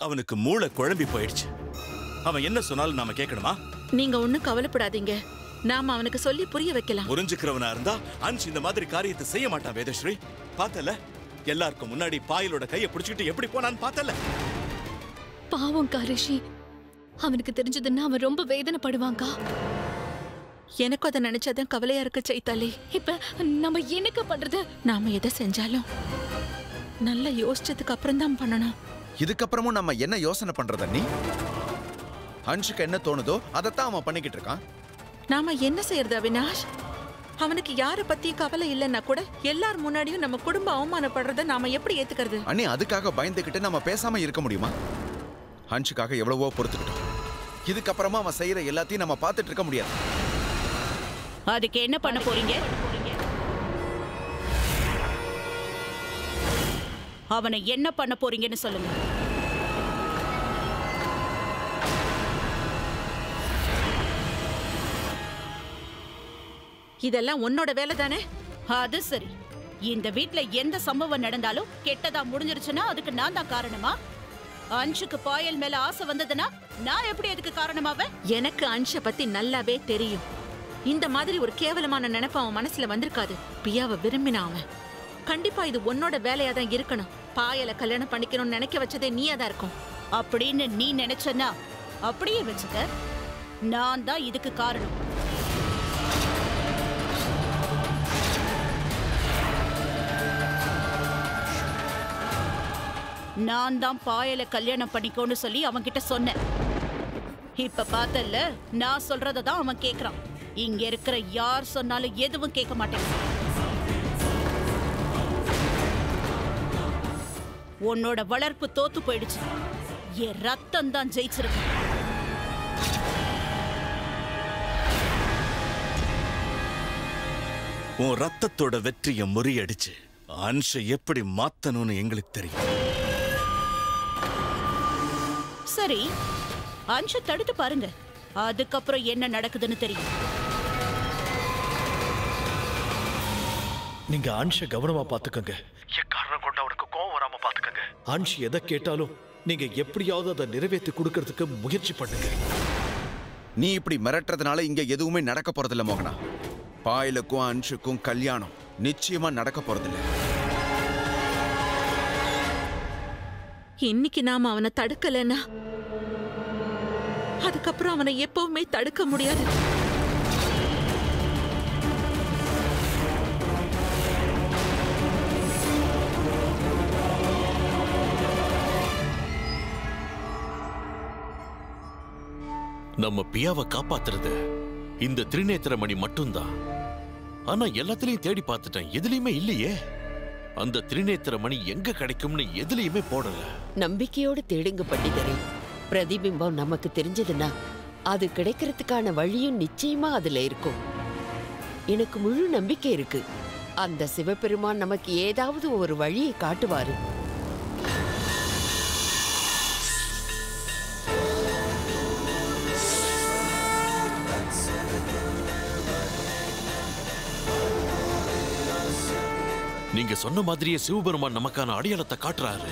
அவனுக்கு மூளை குழம்பி போயிடுச்சு அவன் என்ன சொன்னாலும் நாம கேட்கணுமா நீங்க ஒண்ணும் கவலைப்படாதீங்க நாம அவனுக்கு சொல்லி புரிய வைக்கலாம் புரிஞ்சுக்கிறவனா இருந்தா அன்ஷ் இந்த மாதிரி காரியத்தை செய்ய மாட்டான் வேதஸ்ரீ பார்த்தல எல்லாருக்கும் முன்னாடி பாயலோட கையை பிடிச்சிட்டு எப்படி போனான்னு பார்த்தல பாவம் ரிஷி அவனுக்கு தெரிஞ்சதுன்னா அவன் ரொம்ப வேதனைப்படுவாங்கா எனக்கும் அதை நினைச்சாதான் கவலையா இருக்கு சைத்தாலி இப்ப நம்ம என்னக்க பண்றது நாம எதை செஞ்சாலும் நல்லா யோசிச்சதுக்கு அப்புறம் தான் பண்ணணும் இதுக்கப்புறமும் நம்ம என்ன யோசனை பண்றத நீ அன்ஷுக்கு என்ன தோணுதோ அதைத்தான் அவன் பண்ணிக்கிட்டு இருக்கான் நாம என்ன செய்யறது அவினாஷ் அவனுக்கு யார பத்தி கவலை இல்லைன்னா கூட எல்லார் முன்னாடியும் நம்ம குடும்பம் அவமானப்படுறத நாம எப்படி ஏத்துக்கிறது அண்ணி அதுக்காக பயந்துகிட்டு நம்ம பேசாம இருக்க முடியுமா அன்ஷுக்காக எவ்வளவோ பொறுத்துக்கிட்டோம் இதுக்கப்புறமா அவன் செய்யற எல்லாத்தையும் நம்ம பார்த்துட்டு இருக்க முடியாது அதுக்கு என்ன பண்ண போறீங்க அவனை என்ன பண்ண போறீங்கன்னு சொல்லுங்க இதெல்லாம் உன்னோட வேலை தானே அது சரி இந்த வீட்ல எந்த சம்பவம் நடந்தாலும் கெட்டதா முடிஞ்சிருச்சுன்னா அதுக்கு நான் தான் காரணமா அன்ஷுக்கு பாயல் மேல ஆசை வந்ததுன்னா நான் எப்படி அதுக்கு காரணமாவேன் எனக்கு அன்ஷ பத்தி நல்லாவே தெரியும் இந்த மாதிரி ஒரு கேவலமான நினைப்பு அவன் மனசுல வந்திருக்காது பியாவை விரும்பினான் அவன் கண்டிப்பா இது உன்னோட வேலையா தான் இருக்கணும் பாயல கல்யாணம் பண்ணிக்கணும்னு நினைக்க வச்சதே நீயா தான் இருக்கும் அப்படின்னு நீ நினைச்சனா அப்படியே வச்சுக்க நான் தான் இதுக்கு காரணம் நான் தான் பாயல கல்யாணம் பண்ணிக்கோன்னு சொல்லி அவன்கிட்ட சொன்னேன் இப்ப பார்த்தல்ல நான் சொல்றத தான் அவன் கேக்குறான் இங்க இருக்கிற யார் சொன்னாலும் எதுவும் கேட்க மாட்டேன் உன்னோட வளர்ப்பு தோத்து போயிடுச்சு என் ரத்தம் தான் ஜெயிச்சிருக்கு உன் ரத்தத்தோட வெற்றியை முறியடிச்சு அன்ஷை எப்படி மாத்தணும்னு எங்களுக்கு தெரியும் சரி அன்ஷு தடுத்து பாருங்க அதுக்கப்புறம் என்ன நடக்குதுன்னு தெரியும் நீங்க அன்ஷ கவனமா பாத்துக்கங்க எக்காரணம் கொண்டு அவனுக்கு கோவம் வராம பாத்துக்கங்க அன்ஷ் எதை கேட்டாலும் நீங்க எப்படியாவது அதை நிறைவேற்றி கொடுக்கறதுக்கு முயற்சி பண்ணுங்க நீ இப்படி மிரட்டுறதுனால இங்க எதுவுமே நடக்க போறதில்ல மோகனா பாயலுக்கும் அன்ஷுக்கும் கல்யாணம் நிச்சயமா நடக்க போறதில்ல இன்னைக்கு நாம அவனை தடுக்கலன்னா அதுக்கப்புறம் அவனை எப்பவுமே தடுக்க முடியாது நம்ம பியாவை காப்பாத்துறது இந்த திரிநேத்திரமணி மட்டும்தான் ஆனா எல்லாத்துலயும் தேடி பார்த்துட்டேன் எதுலயுமே இல்லையே அந்த திரிநேத்திரமணி எங்க கிடைக்கும்னு எதுலயுமே போடல நம்பிக்கையோடு தேடுங்க பண்டிதரே பிரதிபிம்பம் நமக்கு தெரிஞ்சதுன்னா அது கிடைக்கிறதுக்கான வழியும் நிச்சயமா அதுல இருக்கும் எனக்கு முழு நம்பிக்கை இருக்கு அந்த சிவபெருமான் நமக்கு ஏதாவது ஒரு வழியை காட்டுவாரு நீங்க சொன்ன மாதிரியே சிவபெருமான் நமக்கான அடையாளத்தை காட்டுறாரு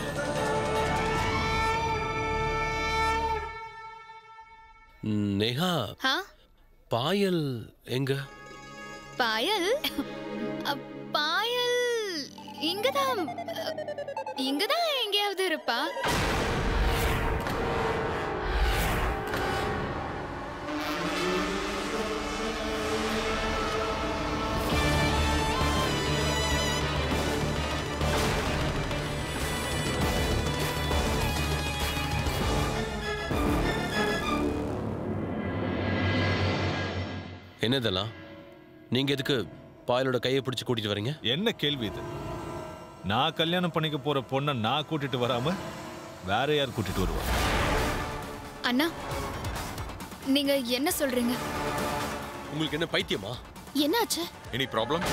ம், நேஹா ஆ பாயல் எங்க பாயல் அ, பாயல் இங்கதான் அ, இங்கதான் எங்கேயாவது இருப்பா என்னதெல்லாம் நீங்க எதுக்கு பாயலோட கையை பிடிச்சு கூட்டிட்டு வரீங்க என்ன கேள்வி இது நான் கல்யாணம் பண்ணிக்க போற பொண்ணை நான் கூட்டிட்டு வராம வேற யார் கூட்டிட்டு வருவா அண்ணா நீங்க என்ன சொல்றீங்க உங்களுக்கு என்ன பைத்தியமா என்னாச்சு எனி ப்ராப்ளம்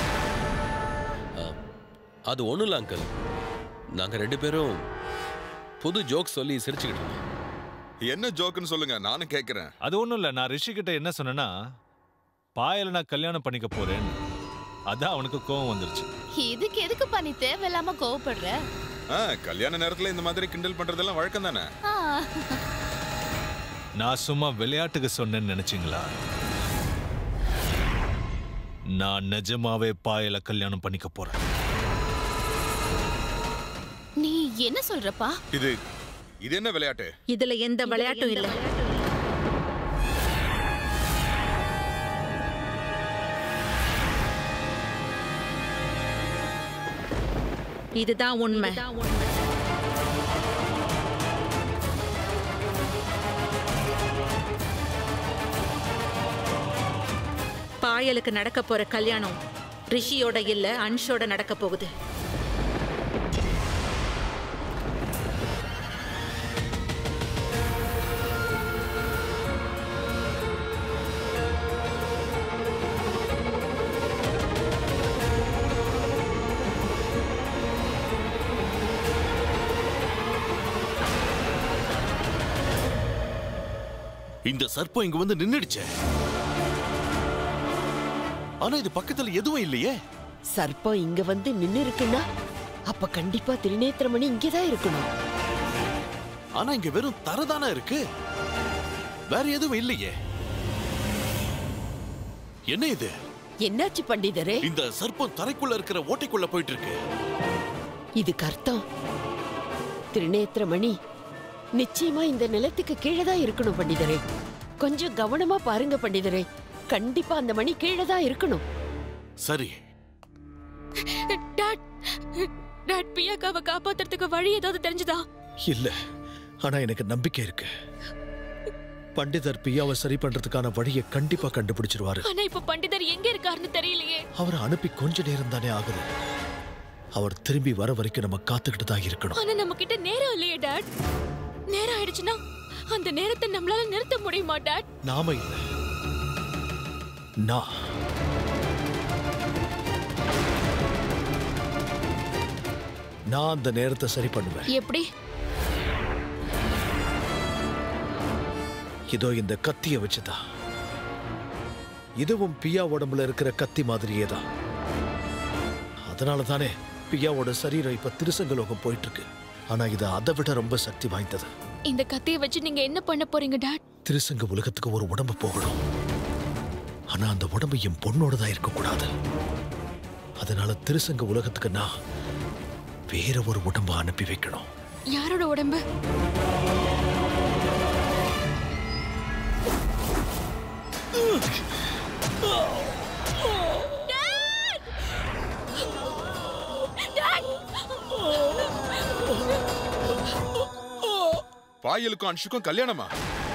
அது ஒண்ணும் இல்ல அங்கிள் நாங்க ரெண்டு பேரும் புது ஜோக் சொல்லி சிரிச்சுக்கிட்டு இருந்தோம் என்ன ஜோக்குன்னு சொல்லுங்க நானும் கேட்கிறேன் அது ஒண்ணும் இல்ல நான் ரிஷி கிட்ட என்ன சொன்னேன்னா பாயல நான் கல்யாணம் பண்ணிக்க போறேன்னு அதான் அவனுக்கு கோவம் வந்துருச்சு இதுக்கு எதுக்குப்பா நீ தேவையில்லாம கோவப்படுற ஆ கல்யாண நேரத்துல இந்த மாதிரி கிண்டல் பண்றதெல்லாம் வழக்கம் தானே ஆ, நான் சும்மா விளையாட்டுக்கு சொன்னேன்னு நினைச்சீங்களா நான் நிஜமாவே பாயல கல்யாணம் பண்ணிக்க போறேன் நீ என்ன சொல்றப்பா இது இது என்ன விளையாட்டு இதுல எந்த விளையாட்டும் இல்ல இதுதான் உண்மை பாயலுக்கு நடக்க போற கல்யாணம் ரிஷியோட இல்ல அன்ஷோட நடக்க போகுது இந்த சர்ப்பம் இங்க வந்து நின்னுடுச்சே ஆனா இது பக்கத்துல எதுவும் இல்லையே சர்ப்பம் இங்க வந்து நின்னு இருக்குன்னா அப்ப கண்டிப்பா திருநேத்திரமணி இங்கதான் இருக்கணும் ஆனா இங்க வெறும் தரதானா இருக்கு வேற எதுவும் இல்லையே என்ன இது என்னாச்சு பண்டிதரே இந்த சர்ப்பம் தரைக்குள்ள இருக்கிற ஓட்டைக்குள்ள போயிட்டு இருக்கு இதுக்கு அர்த்தம் திருநேத்திரமணி நிச்சயமா இந்த நிலத்துக்கு கீழே தான் இருக்கணும் பண்டிதரே கொஞ்சம் கவனமா பாருங்க பண்டிதரே கண்டிப்பா அந்த மணி கீழே தான் இருக்கணும் சரி டாட் டாட் பியாக்காவை காப்பாத்துறதுக்கு வழி ஏதாவது தெரிஞ்சுதா இல்ல ஆனா எனக்கு நம்பிக்கை இருக்கு பண்டிதர் பியாவை சரி பண்றதுக்கான வழியை கண்டிப்பா கண்டுபிடிச்சிருவாரு ஆனா இப்ப பண்டிதர் எங்க இருக்காருன்னு தெரியலையே அவரை அனுப்பி கொஞ்ச நேரம் தானே ஆகுது அவர் திரும்பி வர வரைக்கும் நம்ம காத்துக்கிட்டு தான் இருக்கணும் ஆனா நம்ம கிட்ட நேரம் இல்லையே டாட் நேரம் ஆயிடுச்சுன்னா அந்த நேரத்தை நம்மளால நிறுத்த முடியுமா டாட் நாம இல்ல நான் நான் அந்த நேரத்தை சரி பண்ணுவேன் எப்படி இதோ இந்த கத்திய வச்சுதான் இதுவும் பியா உடம்புல இருக்கிற கத்தி மாதிரியே தான் அதனால தானே பியாவோட சரீரம் இப்ப திருசங்கலோகம் போயிட்டு இருக்கு ஆனா இது அதை விட ரொம்ப சக்தி வாய்ந்தது இந்த கத்தியை வச்சு நீங்க என்ன பண்ண போறீங்க டாட் திருசங்க உலகத்துக்கு ஒரு உடம்பு போகணும் ஆனா அந்த உடம்பு என் பொண்ணோட தான் இருக்கக்கூடாது அதனால திருசங்க உலகத்துக்கு நான் வேற ஒரு உடம்பை அனுப்பி வைக்கணும் யாரோட உடம்பு பாயலுக்கும் அன்ஷுக்கும் கல்யாணமா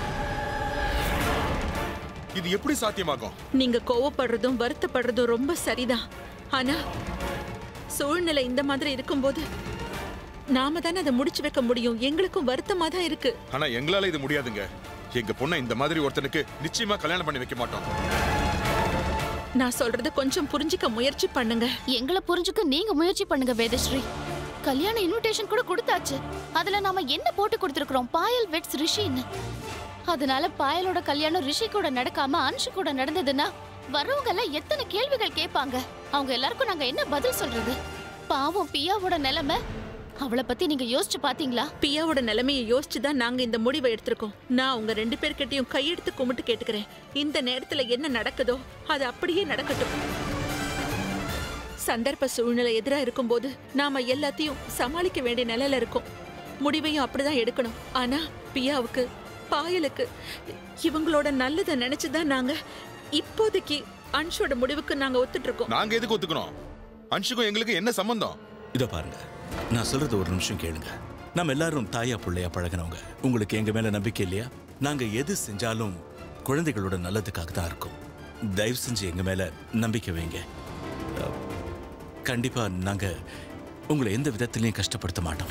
இது எப்படி சாத்தியமாகும் நீங்க கோவப்படுறதும் வருத்தப்படுறதும் ரொம்ப சரிதான் ஆனா சூழ்நிலை இந்த மாதிரி இருக்கும்போது நாம தானே அதை முடிச்சு வைக்க முடியும் எங்களுக்கும் வருத்தமா தான் இருக்கு ஆனா எங்களால இது முடியாதுங்க எங்க பொண்ணை இந்த மாதிரி ஒருத்தனுக்கு நிச்சயமா கல்யாணம் பண்ணி வைக்க மாட்டோம் நான் சொல்றத கொஞ்சம் புரிஞ்சுக்க முயற்சி பண்ணுங்க எங்களை புரிஞ்சுக்க நீங்க முயற்சி பண்ணுங்க வேதஸ்ரீ கல்யாண இன்விடேஷன் கூட கொடுத்தாச்சு அதுல நாம என்ன போட்டு கொடுத்திருக்கிறோம் பாயல் வெட்ஸ் ரிஷின்னு அதனால பாயலோட கல்யாணம் ரிஷி கூட நடக்காம அன்ஷு கூட நடந்ததுன்னா வரவங்க எல்லாம் எத்தனை கேள்விகள் கேட்பாங்க அவங்க எல்லாருக்கும் நாங்க என்ன பதில் சொல்றது பாவம் பியாவோட நிலைமை அவளை பத்தி நீங்க யோசிச்சு பாத்தீங்களா பியாவோட நிலைமையை யோசிச்சு தான் நாங்க இந்த முடிவை எடுத்திருக்கோம் நான் உங்க ரெண்டு பேர்கிட்டயும் கையெடுத்து கும்பிட்டு கேட்டுக்கிறேன் இந்த நேரத்துல என்ன நடக்குதோ அது அப்படியே நடக்கட்டும் சந்தர்ப்ப சூழ்நிலை எதிரா இருக்கும்போது நாம எல்லாத்தையும் சமாளிக்க வேண்டிய நிலையில இருக்கோம் முடிவையும் அப்படிதான் எடுக்கணும் ஆனா பியாவுக்கு பாயலுக்கு இவங்களோட நல்லதை நினைச்சுதான் நாங்க இப்போதைக்கு அன்ஷோட முடிவுக்கு நாங்க ஒத்துட்டு இருக்கோம் நாங்க எதுக்கு ஒத்துக்கணும் அன்ஷுக்கும் எங்களுக்கு என்ன சம்பந்தம் இத பாருங்க நான் சொல்றது ஒரு நிமிஷம் கேளுங்க நம்ம எல்லாரும் தாயா பிள்ளையா பழகினவங்க உங்களுக்கு எங்க மேல நம்பிக்கை இல்லையா நாங்க எது செஞ்சாலும் குழந்தைகளோட நல்லதுக்காக தான் இருக்கும் தயவு செஞ்சு எங்க மேல நம்பிக்கை வைங்க அஹ், கண்டிப்பா நாங்க உங்களை எந்த விதத்திலையும் கஷ்டப்படுத்த மாட்டோம்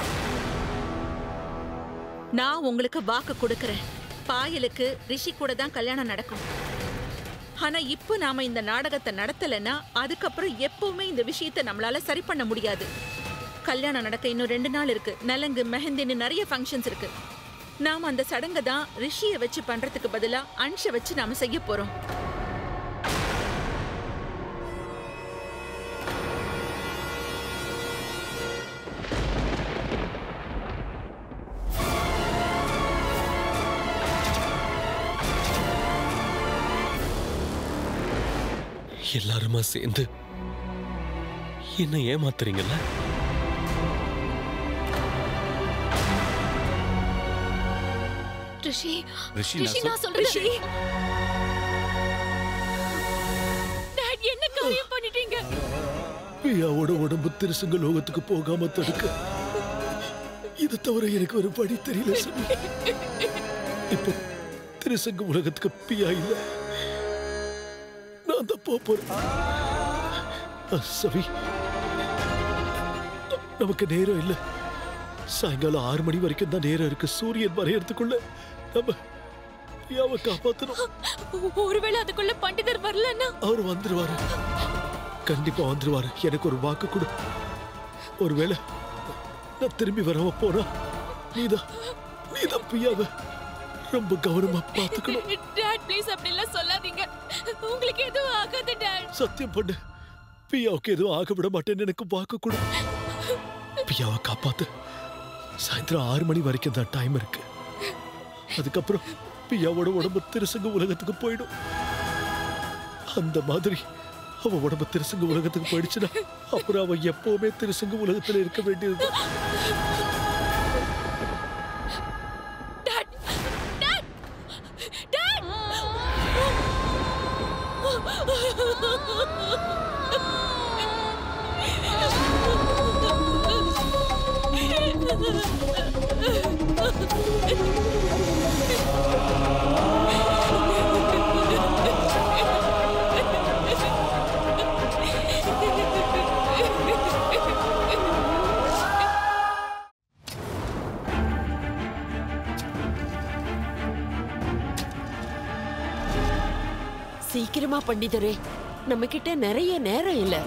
நான் உங்களுக்கு வாக்கு கொடுக்கறேன் பாயலுக்கு ரிஷி கூட தான் கல்யாணம் நடக்கும் ஆனா இப்போ நாம இந்த நாடகத்தை நடத்தலைன்னா அதுக்கப்புறம் எப்பவுமே இந்த விஷயத்தை நம்மளால சரி பண்ண முடியாது கல்யாணம் நடக்க இன்னும் ரெண்டு நாள் இருக்கு நலங்கு மெஹந்தின்னு நிறைய ஃபங்க்ஷன்ஸ் இருக்கு நாம அந்த சடங்கை தான் ரிஷியை வச்சு பண்றதுக்கு பதிலா அன்ஷை வச்சு நாம செய்ய போறோம் எல்லாருமா சேர்ந்து என்ன ஏமாத்துறீங்கல்ல ரிஷி ரிஷி, ரிஷி நான் நான் சொல்- சொல்றது டாட் என்ன காரியம் பண்ணிட்டீங்க பிரியாவோட உடம்பு திருசங்க லோகத்துக்கு போகாம தடுக்க இது தவிர எனக்கு ஒரு படி தெரியல சவி இப்போ திருசங்க உலகத்துக்கு பியா இல்ல நான் தான் போப் போறேன் அ, சவி நமக்கு நேரம் இல்ல சாயங்காலம் ஆறு மணி வரைக்கும் தான் நேரம் இருக்கு சூரியன் மறையறதுக்குள்ள நம்ம பிரியாவை காப்பாத்தணும் ஒருவேளை அதுக்குள்ள பண்டிதர் வரலன்னா அவர் வந்துருவாரு கண்டிப்பா வந்துருவாரு எனக்கு ஒரு வாக்கு கொடு ஒருவேளை நான் திரும்பி வராம போனா நீதான் நீதான் பிரியாவை ரொம்ப கவனமா பாத்துக்கணும் டாட் ப்ளீஸ் அப்படி எல்லாம் சொல்லாதீங்க உங்களுக்கு எதுவும் ஆகாது டாட் சத்தியம் பண்ணு பியாவுக்கு எதுவும் ஆக விட மாட்டேன்னு எனக்கு வாக்கு கொடு பியாவை காப்பாத்து சாயந்தரம் ஆறு மணி வரைக்கும் தான் டைம் இருக்கு அதுக்கப்புறம் பியாவோட உடம்பு திருசங்க உலகத்துக்கு போயிடும் அந்த மாதிரி அவ உடம்பு திருசங்க உலகத்துக்கு போயிடுச்சுன்னா அப்புறம் அவ எப்பவுமே திருசங்க உலகத்துல இருக்க வேண்டியது டாட் டாட் டாட் சீக்கிரமா பண்டிதரே நம்ம கிட்ட நிறைய நேரம் இல்ல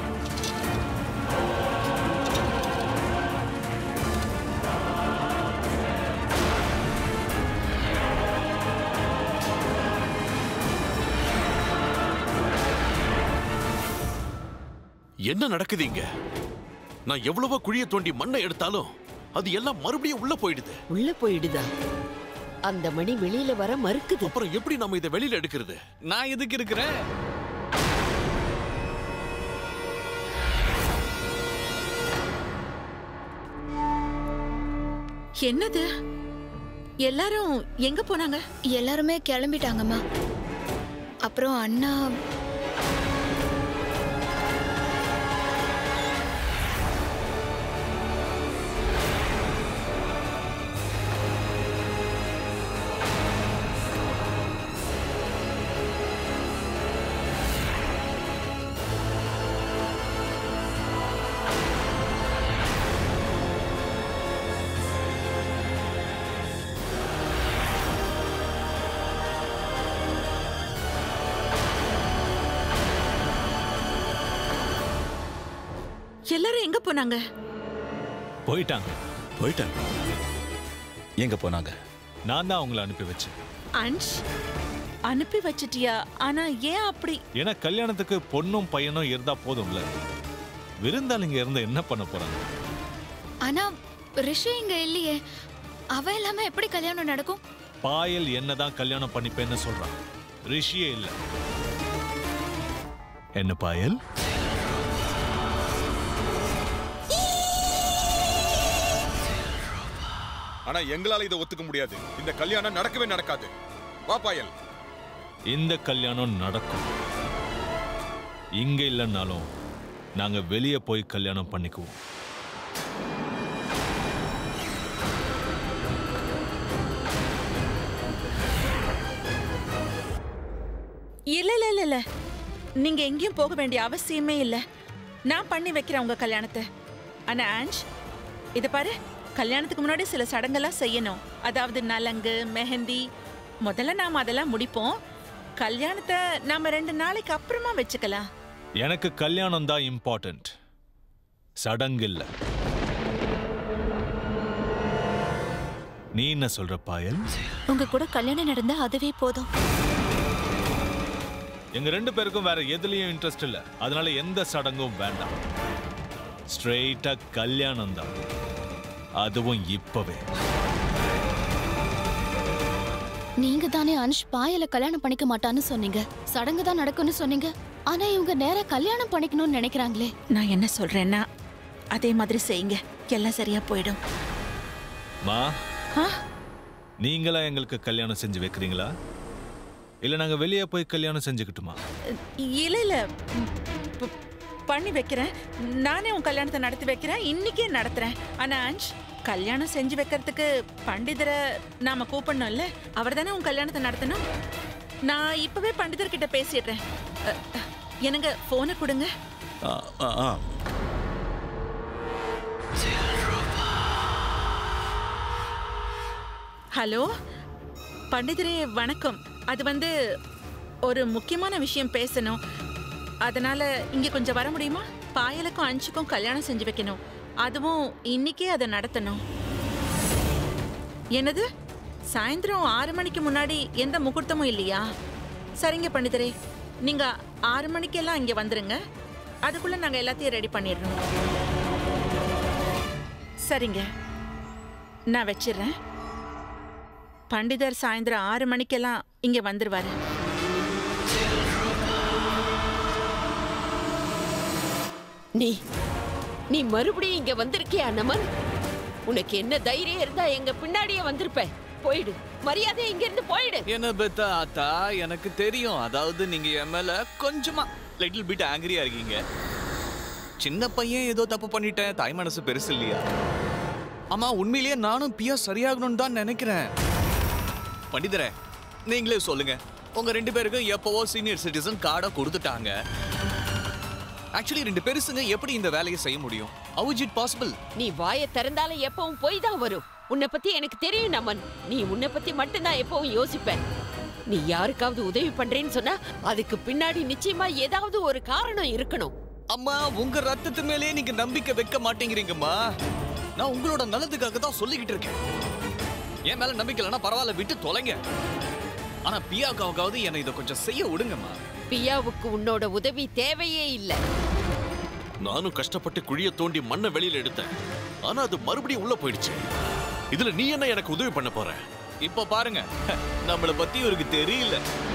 என்ன நடக்குது இங்க நான் எவ்வளவோ குழிய தோண்டி மண்ணை எடுத்தாலும் அது எல்லாம் மறுபடியும் உள்ள போயிடுது உள்ள போயிடுதா அந்த மணி வெளியில வர மறுக்குது அப்புறம் எப்படி நம்ம இதை வெளியில எடுக்கிறது நான் எதுக்கு இருக்கிறேன் என்னது எல்லாரும் எங்க போனாங்க எல்லாருமே கிளம்பிட்டாங்கம்மா அப்புறம் அண்ணா எல்லாரும் எங்க போனாங்க போயிட்டாங்க போயிட்டாங்க எங்க போனாங்க நான் தான் அவங்கள அனுப்பி வச்சேன் அன்ஷ் அனுப்பி வச்சிட்டியா ஆனா ஏன் அப்படி ஏன்னா கல்யாணத்துக்கு பொண்ணும் பையனும் இருந்தா போதும்ல விருந்தாளிங்க இருந்தா என்ன பண்ண போறாங்க ஆனா ரிஷி இங்க இல்லையே அவ இல்லாம எப்படி கல்யாணம் நடக்கும் பாயல் என்னதான் கல்யாணம் பண்ணிப்பேன்னு சொல்றான் ரிஷியே இல்ல என்ன பாயல் ஆனா எங்களால இதை ஒத்துக்க முடியாது இந்த கல்யாணம் நடக்கவே நடக்காது வா பாயல் இந்த கல்யாணம் நடக்கும் இங்க இல்லைன்னாலும் நாங்க வெளியே போய் கல்யாணம் பண்ணிக்குவோம் இல்ல இல்ல இல்ல இல்ல நீங்க எங்கேயும் போக வேண்டிய அவசியமே இல்ல நான் பண்ணி வைக்கிறேன் உங்க கல்யாணத்தை ஆனா ஆன்ஷ் இத பாரு கல்யாணத்துக்கு முன்னாடி சில சடங்கெல்லாம் செய்யணும் அதாவது நலங்கு மெஹந்தி முதல்ல நாம அதெல்லாம் முடிப்போம் கல்யாணத்தை நாம ரெண்டு நாளைக்கு அப்புறமா வச்சுக்கலாம் எனக்கு கல்யாணம் தான் இம்பார்ட்டன்ட் சடங்கு இல்ல நீ என்ன சொல்ற பாயல் உங்க கூட கல்யாணம் நடந்தா அதுவே போதும் எங்க ரெண்டு பேருக்கும் வேற எதுலயும் இன்ட்ரெஸ்ட் இல்ல அதனால எந்த சடங்கும் வேண்டாம் ஸ்ட்ரெயிட்டா கல்யாணம் தான் அதுவும் இப்பவே நீங்க தானே அனுஷ் பாயல கல்யாணம் பண்ணிக்க மாட்டான்னு சொன்னீங்க சடங்கு தான் நடக்கும்னு சொன்னீங்க ஆனா இவங்க நேரா கல்யாணம் பண்ணிக்கணும்னு நினைக்கிறாங்களே நான் என்ன சொல்றேன்னா அதே மாதிரி செய்யுங்க எல்லாம் சரியா போயிடும் மா ஆ? நீங்களா எங்களுக்கு கல்யாணம் செஞ்சு வைக்கிறீங்களா இல்ல நாங்க வெளியே போய் கல்யாணம் செஞ்சுக்கிட்டுமா இல்ல இல்ல ம், ப- பண்ணி வைக்கிறேன் நானே உன் கல்யாணத்தை நடத்தி வைக்கிறேன் இன்னைக்கே நடத்துறேன் ஆனா அஞ்ச் கல்யாணம் செஞ்சு வைக்கிறதுக்கு பண்டிதரை நாம கூப்பிடணும்ல அவர் தானே உன் கல்யாணத்தை நடத்தணும் நான் இப்பவே பண்டிதர்கிட்ட பேசிடுறேன் அ, அ, எனக்கு போனை கொடுங்க ஆ, ஆ, ஆ. ஹலோ பண்டிதரே வணக்கம் அது வந்து ஒரு முக்கியமான விஷயம் பேசணும் அதனால இங்க கொஞ்சம் வர முடியுமா பாயலுக்கும் அஞ்சுக்கும் கல்யாணம் செஞ்சு வைக்கணும் அதுவும் இன்னைக்கே அதை நடத்தணும் என்னது சாயந்தரம் ஆறு மணிக்கு முன்னாடி எந்த முகூர்த்தமும் இல்லையா சரிங்க பண்டிதரே நீங்க ஆறு மணிக்கெல்லாம் இங்க வந்துருங்க அதுக்குள்ள நாங்க எல்லாத்தையும் ரெடி பண்ணிடுறோம் சரிங்க நான் வச்சிடுறேன் பண்டிதர் சாயந்தரம் ஆறு மணிக்கெல்லாம் இங்க வந்துருவாரு நீ நீ மறுபடியும் இங்க வந்திருக்கியா நமன் உனக்கு என்ன தைரியம் இருந்தா எங்க பின்னாடியே வந்திருப்ப போயிடு மரியாதை இங்க இருந்து போயிடு என்ன பெத்தா ஆத்தா எனக்கு தெரியும் அதாவது நீங்க என் மேல கொஞ்சமா லிட்டில் பிட் ஆங்கிரியா இருக்கீங்க சின்ன பையன் ஏதோ தப்பு பண்ணிட்டேன் தாய் மனசு பெருசு இல்லையா ஆமா உண்மையிலேயே நானும் பியா சரியாகணும்னு தான் நினைக்கிறேன் பண்டிதரே நீங்களே சொல்லுங்க உங்க ரெண்டு பேருக்கும் எப்பவோ சீனியர் சிட்டிசன் கார்டை கொடுத்துட்டாங்க ஆக்சுவலி ரெண்டு பெருசுங்க எப்படி இந்த வேலையை செய்ய முடியும் ஹவு இட் பாசிபிள் நீ வாயை திறந்தாலே எப்பவும் போய் தான் வரும் உன்னை பத்தி எனக்கு தெரியும் நமன் நீ உன்னை பத்தி மட்டும்தான் எப்பவும் யோசிப்ப நீ யாருக்காவது உதவி பண்றேன்னு சொன்னா அதுக்கு பின்னாடி நிச்சயமா ஏதாவது ஒரு காரணம் இருக்கணும் அம்மா உங்க ரத்தத்து மேலேயே நீங்க நம்பிக்கை வைக்க மாட்டேங்கிறீங்கம்மா நான் உங்களோட நல்லதுக்காக தான் சொல்லிக்கிட்டு இருக்கேன் என் மேல நம்பிக்கை இல்லைன்னா பரவாயில்ல விட்டு தொலைங்க ஆனா பியாக்காவுக்காவது என்னை இதை கொஞ்சம் செய்ய விடுங்கம்மா பியாவுக்கு உன்னோட உதவி தேவையே இல்ல நானும் கஷ்டப்பட்டு குழிய தோண்டி மண்ணை வெளியில எடுத்தேன் ஆனா அது மறுபடியும் உள்ள போயிடுச்சு இதுல நீ என்ன எனக்கு உதவி பண்ண போற இப்ப பாருங்க நம்மள பத்தி இவருக்கு தெரியல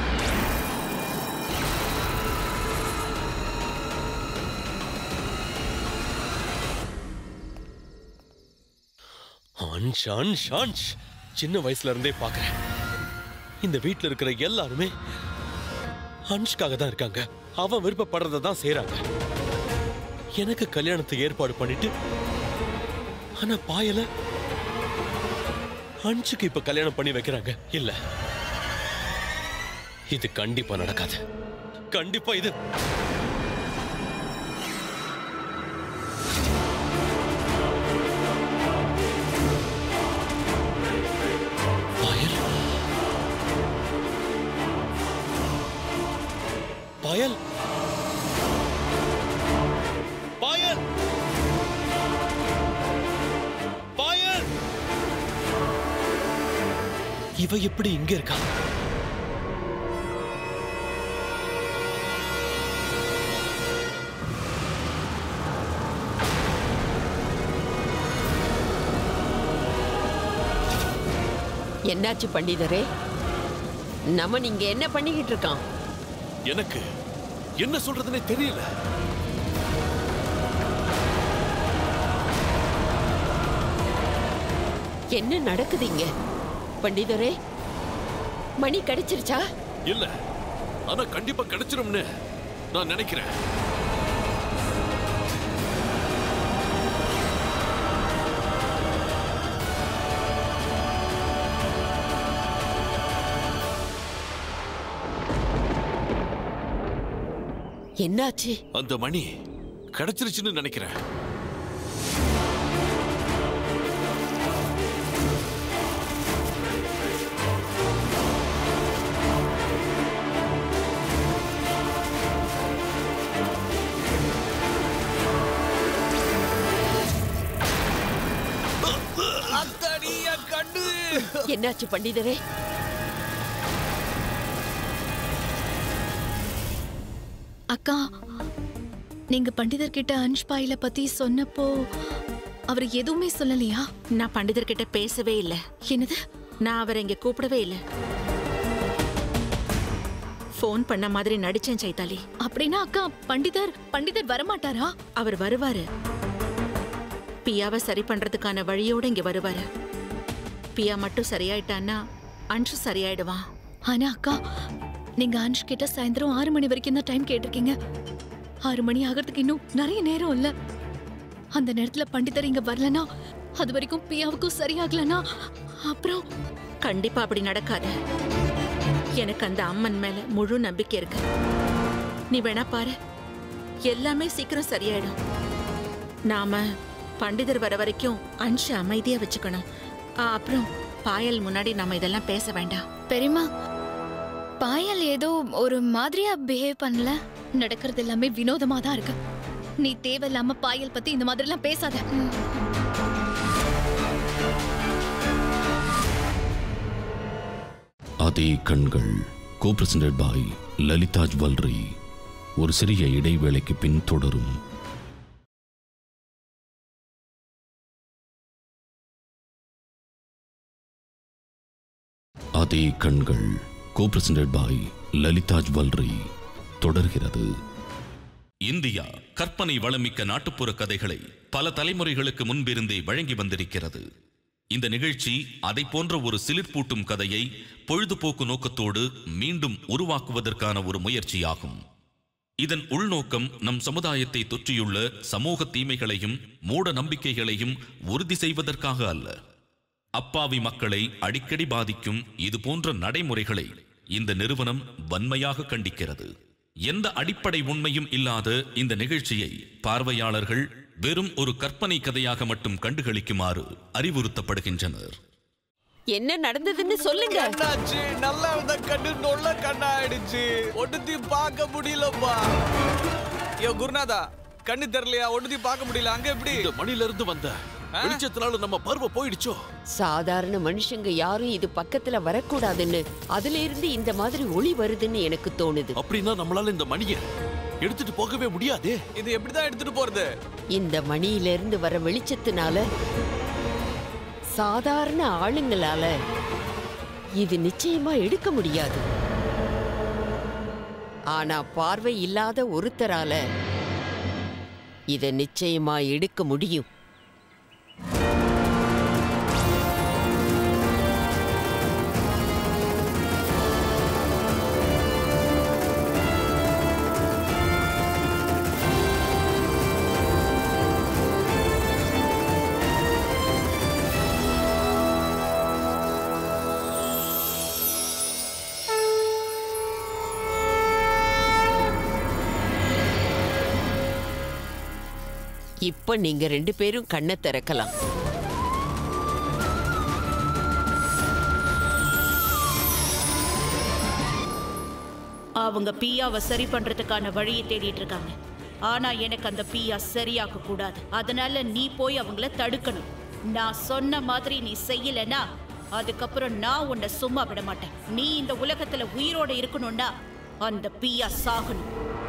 அன்ஷ் அன்ஷ் அன்ஷ் சின்ன வயசுல இருந்தே பார்க்கறேன் இந்த வீட்ல இருக்கிற எல்லாருமே அன்ஷ்காக தான் இருக்காங்க அவன் விருப்பப்படுறத தான் செய்றாங்க எனக்கு கல்யாணத்தை ஏற்பாடு பண்ணிட்டு ஆனா பாயல அன்ஷுக்கு இப்ப கல்யாணம் பண்ணி வைக்கிறாங்க இல்ல இது கண்டிப்பா நடக்காது கண்டிப்பா இது பாயல் பாயல் பாயல் பாயல் இவ எப்படி இங்க இருக்கா என்னாச்சு பண்டிதரே நமன் இங்க என்ன பண்ணிக்கிட்டு இருக்கான் எனக்கு என்ன சொல்றதுன்னே தெரியல என்ன நடக்குது இங்க பண்டிதரே மணி கடிச்சிருச்சா இல்ல ஆனா கண்டிப்பா கிடைச்சிரும்னு நான் நினைக்கிறேன் என்னாச்சு அந்த மணி கிடைச்சிருச்சுன்னு நினைக்கிறேன் அத்தடிய கண்டு என்னாச்சு பண்டிதரே அக்கா நீங்க பண்டிதர் கிட்ட அன்ஷ் பாயில பத்தி சொன்னப்போ அவர் எதுவுமே சொல்லலையா நான் பண்டிதர்கிட்ட பேசவே இல்லை என்னது நான் அவரை இங்க கூப்பிடவே இல்லை ஃபோன் பண்ண மாதிரி நடிச்சேன் சைதாலி அப்படின்னா அக்கா பண்டிதர் பண்டிதர் வரமாட்டாரா அவர் வருவாரு பியாவை சரி பண்றதுக்கான வழியோட இங்க வருவாரு பியா மட்டும் சரியாயிட்டான்னா அன்ஷு சரியாயிடுவான் ஆனா அக்கா நீங்க அன்ஷ் கிட்ட சாயந்தரம் ஆறு மணி வரைக்கும் தான் டைம் கேட்டிருக்கீங்க ஆறு மணி ஆகிறதுக்கு இன்னும் நிறைய நேரம் இல்ல அந்த நேரத்துல பண்டிதர் இங்க வரலனா அது வரைக்கும் பியாவுக்கும் சரியாகலனா அப்புறம் கண்டிப்பா அப்படி நடக்காது எனக்கு அந்த அம்மன் மேல முழு நம்பிக்கை இருக்கு நீ வேணா பாரு எல்லாமே சீக்கிரம் சரியாயிடும் நாம பண்டிதர் வர வரைக்கும் அன்ஷ அமைதியா வச்சுக்கணும் ஆ, அப்புறம் பாயல் முன்னாடி நாம இதெல்லாம் பேச வேண்டாம் பெரியமா பாயல் ஏதோ ஒரு மாதிரியா பிஹேவ் பண்ணல நடக்கிறது எல்லாமே வினோதமா தான் இருக்கு நீ தேவையில்லாம பாயல் பத்தி இந்த மாதிரி எல்லாம் பேசாத அதே கண்கள் co presented by Lalitha jewellery ஒரு சிறிய இடைவேளைக்கு பின் தொடரும் அதே கண்கள் co presented by Lalitha jewellery தொடர்கிறது இந்தியா கற்பனை வளமிக்க நாட்டுப்புற கதைகளை பல தலைமுறைகளுக்கு முன்பிருந்தே வழங்கி வந்திருக்கிறது இந்த நிகழ்ச்சி அதை போன்ற ஒரு சிலிர்ப்பூட்டும் கதையை பொழுதுபோக்கு நோக்கத்தோடு மீண்டும் உருவாக்குவதற்கான ஒரு முயற்சியாகும் இதன் உள்நோக்கம் நம் சமுதாயத்தை தொற்றியுள்ள சமூக தீமைகளையும் மூட நம்பிக்கைகளையும் உறுதி செய்வதற்காக அல்ல அப்பாவி மக்களை அடிக்கடி பாதிக்கும் இது போன்ற நடைமுறைகளை இந்த நிறுவனம் வன்மையாக கண்டிக்கிறது எந்த அடிப்படை உண்மையும் இல்லாத இந்த நிகழ்ச்சியை பார்வையாளர்கள் வெறும் ஒரு கற்பனை கதையாக மட்டும் கண்டுகளிக்குமாறு அறிவுறுத்தப்படுகின்றனர் என்ன நடந்ததுன்னு சொல்லுங்க கண்ணாச்சு நல்லா இருந்த கண்ணு நொல்ல கண்ணா ஆயிடுச்சு ஒட்டுத்தையும் பார்க்க முடியலப்பா ஐயோ குருநாதா கண்ணு தெரியலையா ஒட்டுத்தையும் பார்க்க முடியல அங்க எப்படி இந்த மணில இருந்து வந்த வெளிச்சத்தினால நம்ம பார்வை போயிடுச்சோ சாதாரண மனுஷங்க யாரும் இது பக்கத்துல வரக்கூடாதுன்னு அதுல இருந்து இந்த மாதிரி ஒளி வருதுன்னு எனக்கு தோணுது அப்படின்னா நம்மளால இந்த மணியை எடுத்துட்டு போகவே முடியாதே இது எப்படிதான் எடுத்துட்டு போறது இந்த மணியில இருந்து வர வெளிச்சத்தினால சாதாரண ஆளுங்களால இது நிச்சயமா எடுக்க முடியாது ஆனா பார்வை இல்லாத ஒருத்தரால இத நிச்சயமா எடுக்க முடியும் இப்ப நீங்க ரெண்டு பேரும் கண்ணை திறக்கலாம் அவங்க பியாவை சரி பண்றதுக்கான வழியை தேடிட்டு இருக்காங்க ஆனா எனக்கு அந்த பியா சரியாக்க கூடாது அதனால நீ போய் அவங்கள தடுக்கணும் நான் சொன்ன மாதிரி நீ செய்யலனா அதுக்கப்புறம் நான் உன்னை சும்மா விட மாட்டேன் நீ இந்த உலகத்துல உயிரோட இருக்கணும்னா அந்த பியா சாகணும்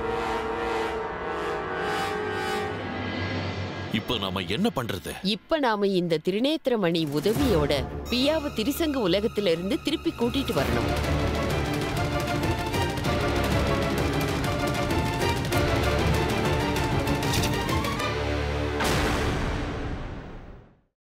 இப்ப நாம என்ன பண்றது இப்ப நாம இந்த திருநேத்திரமணி உதவியோட பியாவை திரிசங்க உலகத்துல இருந்து திருப்பி கூட்டிட்டு வரணும்